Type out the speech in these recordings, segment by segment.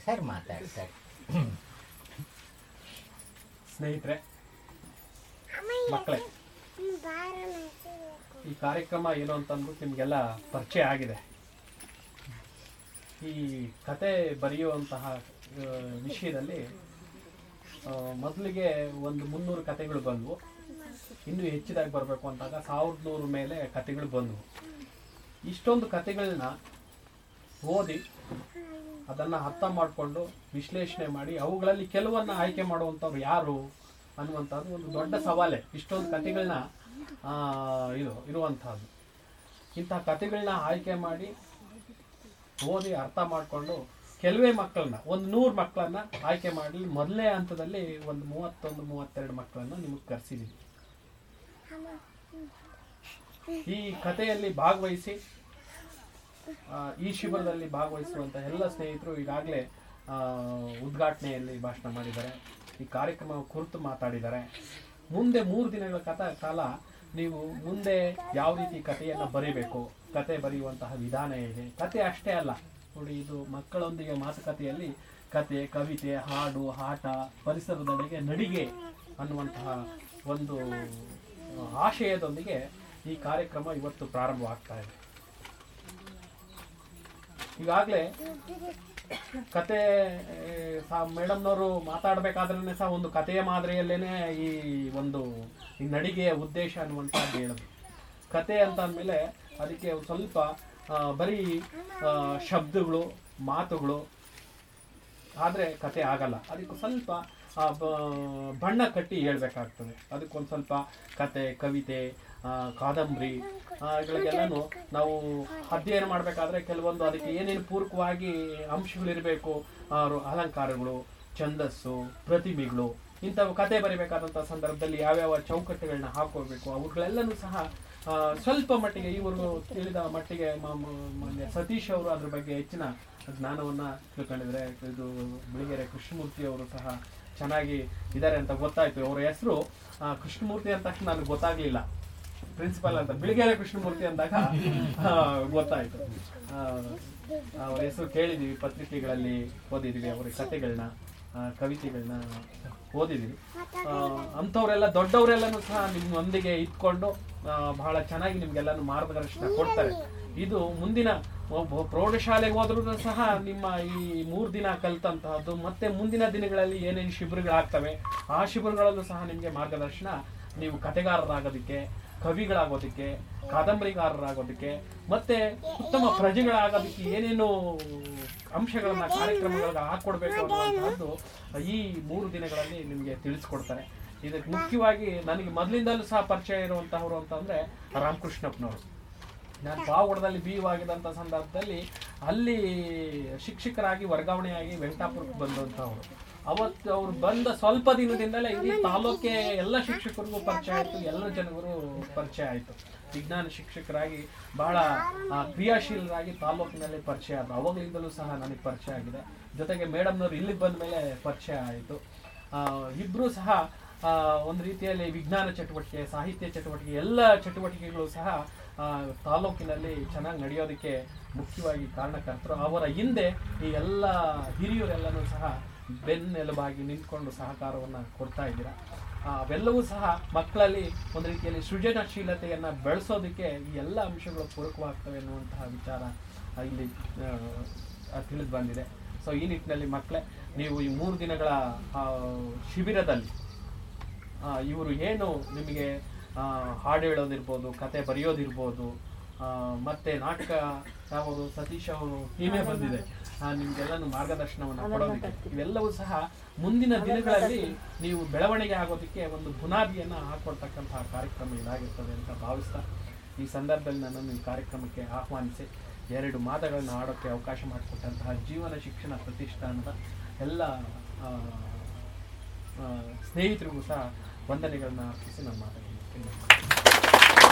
Sir ಮಾತಾಡಿ sir ಸ್ನೇಹಿತರೆ ಮಕ್ಕಳೇ ಈ ಕಾರ್ಯಕ್ರಮ ಏನು ಅಂತಂದ್ಬಿಟ್ಟು ನಿಮಗೆಲ್ಲ ಪರಿಚಯ ಆಗಿದೆ ಈ ಕತೆ ಬರೆಯುವಂತಹ ಆ, ವಿಷಯದಲ್ಲಿ ಆ, ಮೊದಲಿಗೆ ಒಂದು ಮುನ್ನೂರು ಕತೆಗಳು ಬಂದವು ಇನ್ನೂ ಹೆಚ್ಚಿದಾಗಿ ಬರಬೇಕು ಅಂತಾಗ ಸಾವಿರದ ನೂರು ಮೇಲೆ ಕತೆಗಳು ಬಂದವು ಇಷ್ಟೊಂದು ಕತೆಗಳನ್ನ ಓದಿ ಅದನ್ನು ಅರ್ಥ ಮಾಡಿಕೊಂಡು ವಿಶ್ಲೇಷಣೆ ಮಾಡಿ ಅವುಗಳಲ್ಲಿ ಕೆಲವನ್ನ ಆಯ್ಕೆ ಮಾಡುವಂಥವ್ರು ಯಾರು ಅನ್ನುವಂಥದ್ದು ಒಂದು ದೊಡ್ಡ ಸವಾಲೆ ಇಷ್ಟೊಂದು ಕತೆಗಳನ್ನ ಇದು ಇರುವಂಥದ್ದು ಇಂಥ ಕತೆಗಳನ್ನ ಆಯ್ಕೆ ಮಾಡಿ ಓದಿ ಅರ್ಥ ಮಾಡಿಕೊಂಡು ಕೆಲವೇ ಮಕ್ಕಳನ್ನ ಒಂದು ನೂರು ಮಕ್ಕಳನ್ನ ಆಯ್ಕೆ ಮಾಡಿ ಮೊದಲನೇ ಹಂತದಲ್ಲಿ ಒಂದು ಮೂವತ್ತೊಂದು ಮೂವತ್ತೆರಡು ಮಕ್ಕಳನ್ನ ನಿಮಗೆ ಕರೆಸಿದ್ದೀವಿ ಈ ಕಥೆಯಲ್ಲಿ ಭಾಗವಹಿಸಿ ಆ, ಈ ಶಿಬಿರದಲ್ಲಿ ಭಾಗವಹಿಸುವಂತ ಎಲ್ಲ ಸ್ನೇಹಿತರು ಈಗಾಗಲೇ ಉದ್ಘಾಟನೆಯಲ್ಲಿ ಭಾಷಣ ಮಾಡಿದ್ದಾರೆ ಈ ಕಾರ್ಯಕ್ರಮ ಕುರಿತು ಮಾತಾಡಿದ್ದಾರೆ ಮುಂದೆ ಮೂರು ದಿನಗಳ ಕಥಾ ಕಾಲ ನೀವು ಮುಂದೆ ಯಾವ ರೀತಿ ಕಥೆಯನ್ನು ಬರೀಬೇಕು ಕತೆ ಬರೆಯುವಂತಹ ವಿಧಾನ ಇದೆ ಕತೆ ಅಷ್ಟೇ ಅಲ್ಲ ನೋಡಿ ಇದು ಮಕ್ಕಳೊಂದಿಗೆ ಮಾತುಕತೆಯಲ್ಲಿ ಕತೆ ಕವಿತೆ ಹಾಡು ಆಟ ಪರಿಸರದೊಂದಿಗೆ ನಡಿಗೆ ಅನ್ನುವಂತಹ ಒಂದು ಆ, ಆಶಯದೊಂದಿಗೆ ಈ ಕಾರ್ಯಕ್ರಮ ಇವತ್ತು ಪ್ರಾರಂಭವಾಗ್ತಾ ಇದೆ ಈಗಾಗಲೇ ಕತೆ ಮೇಡಮ್ನವರು ಮಾತಾಡಬೇಕಾದ್ರೇ ಸಹ ಒಂದು ಕಥೆಯ ಮಾದರಿಯಲ್ಲೇನೆ ಈ ಒಂದು ಈ ನಡಿಗೆಯ ಉದ್ದೇಶ ಅನ್ನುವಂಥದ್ದು ಹೇಳೋದು ಕತೆ ಅಂತ ಅಂದಮೇಲೆ ಅದಕ್ಕೆ ಒಂದು ಸ್ವಲ್ಪ ಆ, ಬರೀ ಆ, ಶಬ್ದಗಳು ಮಾತುಗಳು ಆದರೆ ಕತೆ ಆಗಲ್ಲ ಅದಕ್ಕೆ ಸ್ವಲ್ಪ ಆ, ಬ- ಬಣ್ಣ ಕಟ್ಟಿ ಹೇಳ್ಬೇಕಾಗ್ತದೆ ಅದಕ್ಕೊಂದು ಸ್ವಲ್ಪ ಕತೆ ಕವಿತೆ ಆ, ಕಾದಂಬರಿ ಆ, ಇವುಗಳಿಗೆಲ್ಲನೂ ನಾವು ಅಧ್ಯಯನ ಮಾಡಬೇಕಾದ್ರೆ ಕೆಲವೊಂದು ಅದಕ್ಕೆ ಏನೇನು ಪೂರಕವಾಗಿ ಅಂಶಗಳಿರಬೇಕು ಅಲಂಕಾರಗಳು ಛಂದಸ್ಸು ಪ್ರತಿಮೆಗಳು ಇಂಥವು ಕತೆ ಬರಿಬೇಕಾದಂಥ ಸಂದರ್ಭದಲ್ಲಿ ಯಾವ್ಯಾವ ಚೌಕಟ್ಟುಗಳನ್ನ ಹಾಕೋಬೇಕು ಅವುಗಳೆಲ್ಲನೂ ಸಹ ಆ, ಸ್ವಲ್ಪ ಮಟ್ಟಿಗೆ ಇವರು ತಿಳಿದ ಮಟ್ಟಿಗೆ ಮ- ಮ- ಮೊನ್ನೆ ಸತೀಶ್ ಅವರು ಅದ್ರ ಬಗ್ಗೆ ಹೆಚ್ಚಿನ ಜ್ಞಾನವನ್ನ ತಿಳ್ಕೊಂಡಿದ್ರೆ ಇದು ಬಿಳಿಗೆರೆ ಕೃಷ್ಣಮೂರ್ತಿ ಅವರು ಸಹ ಚೆನ್ನಾಗಿ ಇದ್ದಾರೆ ಅಂತ ಗೊತ್ತಾಯ್ತು ಅವರ ಹೆಸರು ಕೃಷ್ಣಮೂರ್ತಿ ಅಂತ ತಕ್ಷಣ ನನಗೆ ಗೊತ್ತಾಗ್ಲಿಲ್ಲ ಪ್ರಿನ್ಸಿಪಲ್ ಅಂತ ಬಿಳಿಗೆರೆ ಕೃಷ್ಣಮೂರ್ತಿ ಅಂದಾಗ ಆ, ಗೊತ್ತಾಯ್ತು ಆ, ಅವ್ರ ಹೆಸರು ಕೇಳಿದೀವಿ ಪತ್ರಿಕೆಗಳಲ್ಲಿ ಓದಿದೀವಿ ಅವರ ಕಥೆಗಳನ್ನ ಕವಿತೆಗಳನ್ನ ಓದಿದೀವಿ ಆ, ಅಂಥವ್ರೆಲ್ಲ ದೊಡ್ಡವರೆಲ್ಲನೂ ಸಹ ನಿಮ್ಮೊಂದಿಗೆ ಇಟ್ಕೊಂಡು ಆ, ಬಹಳ ಚೆನ್ನಾಗಿ ನಿಮ್ಗೆಲ್ಲಾನು ಮಾರ್ಗದರ್ಶನ ಕೊಡ್ತಾರೆ ಇದು ಮುಂದಿನ ಒಬ್ಬ ಪ್ರೌಢಶಾಲೆಗೆ ಹೋದ್ರೂ ಸಹ ನಿಮ್ಮ ಈ ಮೂರು ದಿನ ಕಲಿತಂತಹದ್ದು ಮತ್ತೆ ಮುಂದಿನ ದಿನಗಳಲ್ಲಿ ಏನೇನು ಶಿಬಿರಗಳಾಗ್ತವೆ ಆ ಶಿಬಿರಗಳಲ್ಲೂ ಸಹ ನಿಮಗೆ ಮಾರ್ಗದರ್ಶನ ನೀವು ಕತೆಗಾರರಾಗೋದಕ್ಕೆ ಕವಿಗಳಾಗೋದಕ್ಕೆ ಕಾದಂಬರಿಗಾರರಾಗೋದಕ್ಕೆ ಮತ್ತೆ ಉತ್ತಮ ಪ್ರಜೆಗಳಾಗೋದಕ್ಕೆ ಏನೇನು ಅಂಶಗಳನ್ನ ಕಾರ್ಯಕ್ರಮಗಳಿಗೆ ಹಾಕೊಡ್ಬೇಕು ಅನ್ನುವಂತಹದ್ದು ಈ ಮೂರು ದಿನಗಳಲ್ಲಿ ನಿಮಗೆ ತಿಳಿಸ್ಕೊಡ್ತಾರೆ ಇದಕ್ಕೆ ಮುಖ್ಯವಾಗಿ ನನಗೆ ಮೊದಲಿಂದಲೂ ಸಹ ಪರಿಚಯ ಇರುವಂತಹವರು ಅಂತಂದ್ರೆ ರಾಮಕೃಷ್ಣಪ್ಪನವರು ನಾನು ಪಾವಗಡದಲ್ಲಿ ಬಿ ಯು ಆಗಿದ್ದಂಥ ಸಂದರ್ಭದಲ್ಲಿ ಅಲ್ಲಿ ಶಿಕ್ಷಕರಾಗಿ ವರ್ಗಾವಣೆಯಾಗಿ ವೆಂಕಟಾಪುರಕ್ಕೆ ಬಂದಂಥವ್ರು ಅವತ್ತು ಅವ್ರು ಬಂದ ಸ್ವಲ್ಪ ದಿನದಿಂದಲೇ ಇಡೀ ತಾಲೂಕೆ ಎಲ್ಲ ಶಿಕ್ಷಕರಿಗೂ ಪರಿಚಯ ಆಯಿತು ಎಲ್ಲ ಜನರು ಪರಿಚಯ ಆಯಿತು ವಿಜ್ಞಾನ ಶಿಕ್ಷಕರಾಗಿ ಬಹಳ ಆ, ಕ್ರಿಯಾಶೀಲರಾಗಿ ತಾಲೂಕಿನಲ್ಲಿ ಪರಿಚಯ ಆದ್ರು ಅವಾಗಲಿಂದಲೂ ಸಹ ನನಗೆ ಪರಿಚಯ ಆಗಿದೆ ಜೊತೆಗೆ ಮೇಡಮ್ನವ್ರು ಇಲ್ಲಿಗೆ ಬಂದ ಮೇಲೆ ಪರಿಚಯ ಆಯಿತು ಇಬ್ಬರು ಸಹ ಆ, ಒಂದು ರೀತಿಯಲ್ಲಿ ವಿಜ್ಞಾನ ಚಟುವಟಿಕೆ ಸಾಹಿತ್ಯ ಚಟುವಟಿಕೆ ಎಲ್ಲ ಚಟುವಟಿಕೆಗಳು ಸಹ ಆ, ತಾಲೂಕಿನಲ್ಲಿ ಚೆನ್ನಾಗಿ ನಡೆಯೋದಕ್ಕೆ ಮುಖ್ಯವಾಗಿ ಕಾರಣಕರ್ತರು ಅವರ ಹಿಂದೆ ಈ ಎಲ್ಲ ಹಿರಿಯರೆಲ್ಲನೂ ಸಹ ಬೆನ್ನೆಲುಬಾಗಿ ನಿಂತ್ಕೊಂಡು ಸಹಕಾರವನ್ನು ಕೊಡ್ತಾ ಇದ್ದೀರಾ ಆ, ಅವೆಲ್ಲವೂ ಸಹ ಮಕ್ಕಳಲ್ಲಿ ಒಂದು ರೀತಿಯಲ್ಲಿ ಸೃಜನಶೀಲತೆಯನ್ನು ಬೆಳೆಸೋದಕ್ಕೆ ಈ ಎಲ್ಲ ಅಂಶಗಳು ಪೂರಕವಾಗ್ತವೆ ಅನ್ನುವಂತಹ ವಿಚಾರ ಆ, ಇಲ್ಲಿ ತಿಳಿದು ಬಂದಿದೆ ಸೊ ಈ ನಿಟ್ಟಿನಲ್ಲಿ ಮಕ್ಕಳೇ ನೀವು ಈ ಮೂರು ದಿನಗಳ ಆ, ಶಿಬಿರದಲ್ಲಿ ಆ, ಇವರು ಏನು ನಿಮಗೆ ಆ, ಹಾಡು ಹೇಳೋದಿರ್ಬೋದು ಕತೆ ಬರೆಯೋದಿರ್ಬೋದು ಆ, ಮತ್ತೆ ನಾಟಕ ಅವರು ಸತೀಶ್ ಅವರು ಟೀಮೇ ಬಂದಿದೆ ಆ, ನಿಮ್ಗೆಲ್ಲನೂ ಮಾರ್ಗದರ್ಶನವನ್ನು ಕೊಡೋದಕ್ಕೆ ಇವೆಲ್ಲವೂ ಸಹ ಮುಂದಿನ ದಿನಗಳಲ್ಲಿ ನೀವು ಬೆಳವಣಿಗೆ ಆಗೋದಕ್ಕೆ ಒಂದು ಬುನಾದಿಯನ್ನು ಹಾಕೊಳ್ತಕ್ಕಂತಹ ಕಾರ್ಯಕ್ರಮ ಇದಾಗಿರ್ತದೆ ಅಂತ ಭಾವಿಸ್ತಾ ಈ ಸಂದರ್ಭದಲ್ಲಿ ನನ್ನನ್ನು ಈ ಕಾರ್ಯಕ್ರಮಕ್ಕೆ ಆಹ್ವಾನಿಸಿ ಎರಡು ಮಾತುಗಳನ್ನು ಆಡೋಕ್ಕೆ ಅವಕಾಶ ಮಾಡಿಕೊಟ್ಟಂತಹ ಜೀವನ ಶಿಕ್ಷಣ ಪ್ರತಿಷ್ಠಾನದ ಎಲ್ಲ ಆ, ಆ, ಸ್ನೇಹಿತರಿಗೂ ಸಹ ವಂದನೆಗಳನ್ನ ಅರ್ಪಿಸಿ ನನ್ನ ಮಾತನ್ನು ಮುಗಿಸ್ತೇನೆ.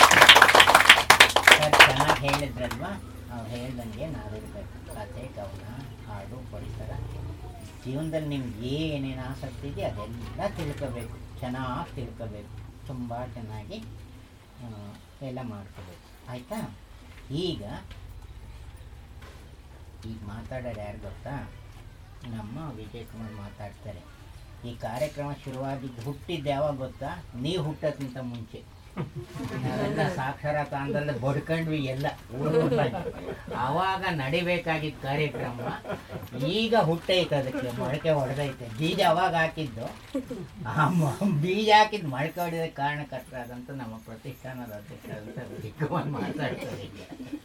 ಸರ್ ಚೆನ್ನಾಗಿ ಹೇಳಿದ್ರಲ್ವಾ ಅವ್ರು ಹೇಳ್ದಂಗೆ ನಾವಿರ್ಬೇಕು ಕತೆ ಕವನ ಹಾಡು ಪರಿಸರ ಜೀವನದಲ್ಲಿ ನಿಮ್ಗೆ ಏನೇನು ಆಸಕ್ತಿ ಇದೆ ಅದೆಲ್ಲ ತಿಳ್ಕೋಬೇಕು ಚೆನ್ನಾಗಿ ತಿಳ್ಕೋಬೇಕು ತುಂಬ ಚೆನ್ನಾಗಿ ಆ, ಎಲ್ಲ ಮಾಡ್ಕೋಬೇಕು ಆಯಿತಾ ಈಗ ಈಗ ಮಾತಾಡೋರು ಯಾರು ಗೊತ್ತಾ ನಮ್ಮ ವಿಜಯ್ ಕುಮಾರ್ ಮಾತಾಡ್ತಾರೆ ಈ ಕಾರ್ಯಕ್ರಮ ಶುರುವಾಗಿದ್ದು ಹುಟ್ಟಿದ್ದು ಯಾವಾಗ ಗೊತ್ತಾ ನೀವು ಹುಟ್ಟೋಕ್ಕಿಂತ ಮುಂಚೆ ನಾವೆಲ್ಲ ಸಾಕ್ಷರತಾ ಅಂತಂದ್ರೆ ಬಡ್ಕೊಂಡ್ವಿ ಎಲ್ಲ ಊರೂರಾಗಿ. ಆವಾಗ ನಡಿಬೇಕಾಗಿದ್ದ ಕಾರ್ಯಕ್ರಮ ಈಗ ಹುಟ್ಟೈತೆ ಅದಕ್ಕೆ ಮೊಳಕೆ ಹೊಡೆದೈತೆ ಬೀಜ ಅವಾಗ ಹಾಕಿದ್ದು ಆ ಮ- ಬೀಜ ಹಾಕಿದ್ದು ಮೊಳಕೆ ಹೊಡೆದ ಕಾರಣಕರ್ತರಾದಂತ ನಮ್ಮ ಪ್ರತಿಷ್ಠಾನದ ಅಧ್ಯಕ್ಷರಾದಂಥ ವಿಜಯ್ ಕುಮಾರ್ ಮಾತಾಡ್ತಾರೆ ಈಗ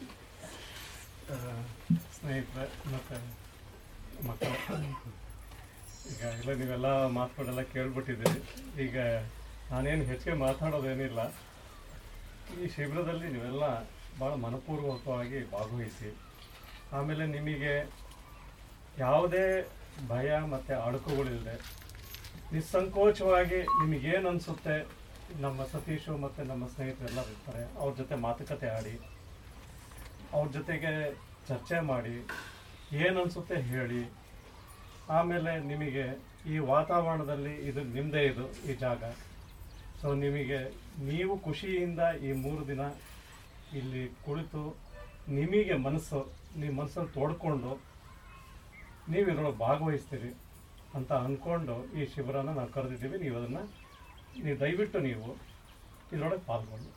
ಸ್ನೇಹಿತರೆ ಮತ್ತು ಮಕ್ಕಳು ಈಗಾಗಲೇ ನೀವೆಲ್ಲ ಮಾತುಗಳೆಲ್ಲ ಕೇಳ್ಬಿಟ್ಟಿದ್ದೀರಿ ಈಗ ನಾನೇನು ಹೆಚ್ಚಿಗೆ ಮಾತಾಡೋದೇನಿಲ್ಲ ಈ ಶಿಬಿರದಲ್ಲಿ ನೀವೆಲ್ಲ ಭಾಳ ಮನಪೂರ್ವಕವಾಗಿ ಭಾಗವಹಿಸಿ ಆಮೇಲೆ ನಿಮಗೆ ಯಾವುದೇ ಭಯ ಮತ್ತು ಅಳುಕುಗಳಿಲ್ಲದೆ ನಿಸ್ಸಂಕೋಚವಾಗಿ ನಿಮಗೇನು ಅನಿಸುತ್ತೆ ನಮ್ಮ ಸತೀಶು ಮತ್ತು ನಮ್ಮ ಸ್ನೇಹಿತರೆಲ್ಲರೂ ಇರ್ತಾರೆ ಅವ್ರ ಜೊತೆ ಮಾತುಕತೆ ಆಡಿ ಅವ್ರ ಜೊತೆಗೆ ಚರ್ಚೆ ಮಾಡಿ ಏನು ಅನಿಸುತ್ತೆ ಹೇಳಿ ಆಮೇಲೆ ನಿಮಗೆ ಈ ವಾತಾವರಣದಲ್ಲಿ ಇದು ನಿಮ್ಮದೇ ಇದು ಈ ಜಾಗ ಸೊ ನಿಮಗೆ ನೀವು ಖುಷಿಯಿಂದ ಈ ಮೂರು ದಿನ ಇಲ್ಲಿ ಕುಳಿತು ನಿಮಗೆ ಮನಸ್ಸು ನಿಮ್ಮ ಮನಸ್ಸನ್ನು ತೋಡ್ಕೊಂಡು ನೀವು ಇದರೊಳಗೆ ಭಾಗವಹಿಸ್ತೀರಿ ಅಂತ ಅಂದ್ಕೊಂಡು ಈ ಶಿಬಿರನ ನಾವು ಕರೆದಿದ್ದೀವಿ ನೀವು ಅದನ್ನು ನೀವು ದಯವಿಟ್ಟು ನೀವು ಇದರೊಳಗೆ ಪಾಲ್ಗೊಂಡು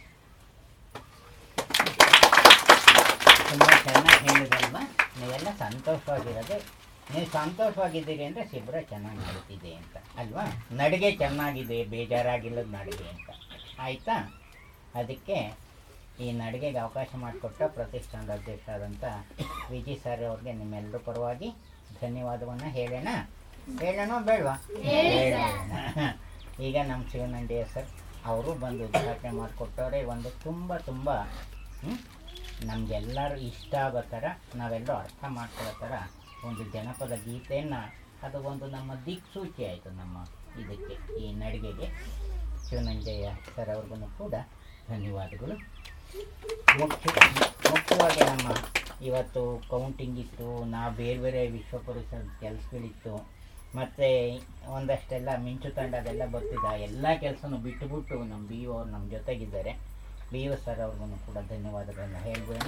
ತುಂಬ ಚೆನ್ನಾಗಿ ಹೇಳಿದಲ್ವಾ ನೀವೆಲ್ಲ ಸಂತೋಷವಾಗಿರೋದು ನೀವು ಸಂತೋಷವಾಗಿದ್ದೀರಿ ಅಂದರೆ ಶಿಬಿರ ಚೆನ್ನಾಗಿ ನಡೀತಿದೆ ಅಂತ ಅಲ್ವಾ ನಡಿಗೆ ಚೆನ್ನಾಗಿದೆ ಬೇಜಾರಾಗಿಲ್ಲದ ನಡಿಗೆ ಅಂತ ಆಯಿತಾ ಅದಕ್ಕೆ ಈ ನಡಿಗೆಗೆ ಅವಕಾಶ ಮಾಡಿಕೊಟ್ಟ ಪ್ರತಿಷ್ಠಾನದ ಅಧ್ಯಕ್ಷರಾದಂಥ ವಿಜಯ್ ಸರ್ ಅವ್ರಿಗೆ ನಿಮ್ಮೆಲ್ಲರ ಪರವಾಗಿ ಧನ್ಯವಾದವನ್ನು ಹೇಳೋಣ ಹೇಳೋಣ ಬೇಡವಾ ಹೇಳೋಣ ಈಗ ನಮ್ಮ ಶಿವನಂಡಿಯ ಸರ್ ಅವರು ಬಂದು ಉದ್ಘಾಟನೆ ಮಾಡಿಕೊಟ್ಟವ್ರೆ ಒಂದು ತುಂಬ ತುಂಬ ಹ್ಮ್? ನಮಗೆಲ್ಲರೂ ಇಷ್ಟ ಆಗೋ ಥರ ನಾವೆಲ್ಲರೂ ಅರ್ಥ ಮಾಡ್ಕೊಳ್ಳೋ ಥರ ಒಂದು ಜನಪದ ಗೀತೆಯನ್ನು ಅದು ಒಂದು ನಮ್ಮ ದಿಕ್ಸೂಚಿ ಆಯಿತು ನಮ್ಮ ಇದಕ್ಕೆ ಈ ನಡಿಗೆಗೆ ಶಿವನಂಜಯ್ಯ ಸರ್ ಅವ್ರಿಗೂ ಕೂಡ ಧನ್ಯವಾದಗಳು ಮುಖ್ಯ ಮುಖ್ಯವಾಗಿ ನಮ್ಮ ಇವತ್ತು ಕೌಂಟಿಂಗ್ ಇತ್ತು ನಾವು ಬೇರೆ ಬೇರೆ ವಿಶ್ವ ಪರಿಸರದ ಕೆಲಸಗಳಿತ್ತು ಮತ್ತು ಒಂದಷ್ಟೆಲ್ಲ ಮಿಂಚು ತಂಡದೆಲ್ಲ ಬರ್ತಿದ್ದ ಎಲ್ಲ ಕೆಲಸನೂ ಬಿಟ್ಟುಬಿಟ್ಟು ನಮ್ಮ ಬಿ ಒ ಅವ್ರು ನಮ್ಮ ಜೊತೆಗಿದ್ದಾರೆ ಬಿ ಒ ಸರ್ ಅವ್ರಿಗೂ ಕೂಡ ಧನ್ಯವಾದಗಳನ್ನು ಹೇಳ್ಬೋಣ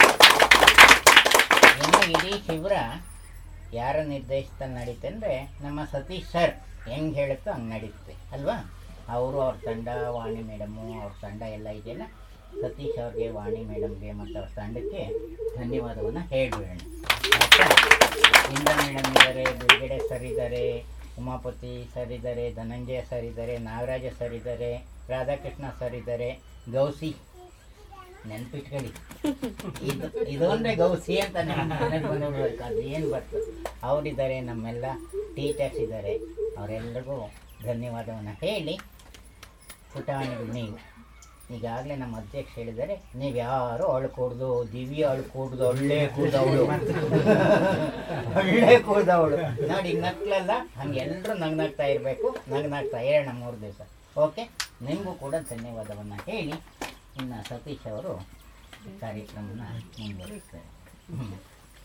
ಇನ್ನು ಇಡೀ ಶಿಬಿರ ಯಾರ ನಿರ್ದೇಶದಲ್ಲಿ ನಡೀತೆ ಅಂದರೆ ನಮ್ಮ ಸತೀಶ್ ಸರ್ ಹೆಂಗೆ ಹೇಳುತ್ತೋ ಹಂಗೆ ನಡೀತೆ ಅಲ್ವಾ ಅವರು ಅವ್ರ ತಂಡ ವಾಣಿ ಮೇಡಮು ಅವ್ರ ತಂಡ ಎಲ್ಲ ಇದೆಯಲ್ಲ ಸತೀಶ್ ಅವ್ರಿಗೆ ವಾಣಿ ಮೇಡಮ್ಗೆ ಮತ್ತು ಅವ್ರ ತಂಡಕ್ಕೆ ಧನ್ಯವಾದವನ್ನು ಹೇಳ್ಬೇಡ ಆಯ್ತಾ ಇಂದ್ರ ಮೇಡಮ್ ಇದ್ದಾರೆ ಬಿಡುಗಡೆ ಸರ್ ಇದ್ದಾರೆ ಉಮಾಪತಿ ಸರ್ ಇದ್ದಾರೆ ಧನಂಜಯ ಸರ್ ಇದ್ದಾರೆ ನಾಗರಾಜ ಸರ್ ಇದ್ದಾರೆ ರಾಧಾಕೃಷ್ಣ ಸರ್ ಇದ್ದಾರೆ ಗೌಸಿ ನೆನ್ಪಿಟ್ಕೊಳ್ಳಿ ಇದು ಇದೊಂದೇ ಗೌಸಿ ಅಂತ ನನಗೆ ಬಂದ್ಬಿಡ್ಬೇಕು ಅದು ಏನು ಬರ್ತದೆ ಅವರಿದ್ದಾರೆ ನಮ್ಮೆಲ್ಲ ಟೀಚರ್ಸ್ ಇದ್ದಾರೆ ಅವರೆಲ್ಲರಿಗೂ ಧನ್ಯವಾದವನ್ನು ಹೇಳಿ ಪುಟಾಣಿಗಳು ನೀವು ಈಗಾಗಲೇ ನಮ್ಮ ಅಧ್ಯಕ್ಷ ಹೇಳಿದ್ದಾರೆ ನೀವು ಯಾರು ಅಳ್ಕೊಡ್ದು ದಿವ್ಯ ಅಳ್ಕೊಡ್ದು ಒಳ್ಳೆ ಕೂದವಳು ಒಳ್ಳೆ ಕೂದವಳು ನೋಡಿ ಈಗ ನಕ್ಲಲ್ಲ ಹಂಗೆ ಎಲ್ಲರೂ ನಗ್ನಾಗ್ತಾ ಇರಬೇಕು ನಗ್ನಾಗ್ತಾ ಇರೋಣ ಮೂರು ದಿವಸ ಓಕೆ ನಿಮಗೂ ಕೂಡ ಧನ್ಯವಾದವನ್ನು ಹೇಳಿ ಇನ್ನು ಸತೀಶ್ ಅವರು ಕಾರ್ಯಕ್ರಮನ ಮುಂದುವರಿಸ್ತಾರೆ ಹ್ಮ್.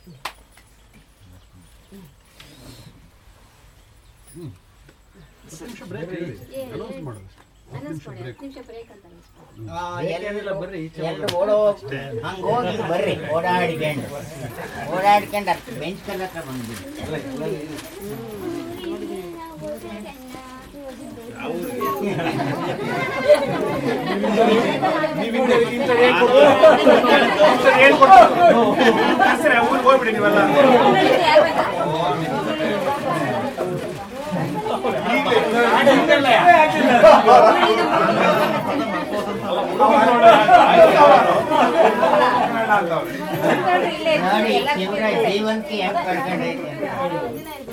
ಆ, ಎಲ್ರು ಎಲ್ರು ಓಡೋ ಹಂಗೆ ಹೋಗಿ ಬರ್ರಿ ಓಡಾಡ್ಕೊಂಡು ಓಡಾಡ್ಕೊಂಡು ಅಷ್ಟು ಬೆಂಚ್ ಕಲ್ಲ ಹತ್ರ ಬಂದ್ಬಿಡಿ ನೋಡಿ ಶಿವರ ಜೀವಂತಿ ಹೆಂಗ್ ಕಳ್ಕೊಂಡೈತೆ ಅಂತ.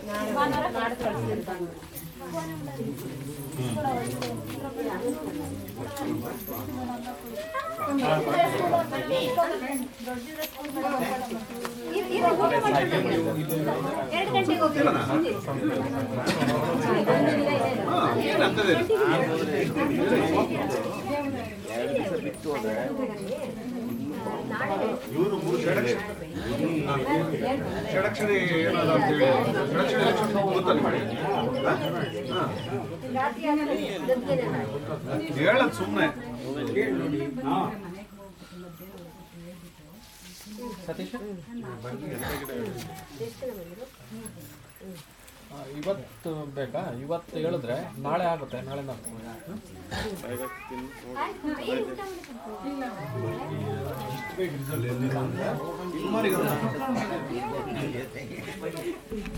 ಎರಡು ಗಂಟೆಗೆ ಹೋಗ್ತೀವಿ ಷಡಕ್ಷರಿ ಏನಾದ್ರು ಅಂತ ಹೇಳಿ ಷಡಕ್ಷರಿ ಎಲೆಕ್ಷನ್ ಗೊತ್ತಾ ನಿಮಗೆ ಹೇಳದ್ ಸುಮ್ಮನೆ ಸತೀಶ್ ಇವತ್ತು ಬೇಕಾ ಇವತ್ತು ಹೇಳಿದ್ರೆ ನಾಳೆ ಆಗುತ್ತೆ ನಾಳೆ ನಾವು ಸುಮಾರಿಗೆ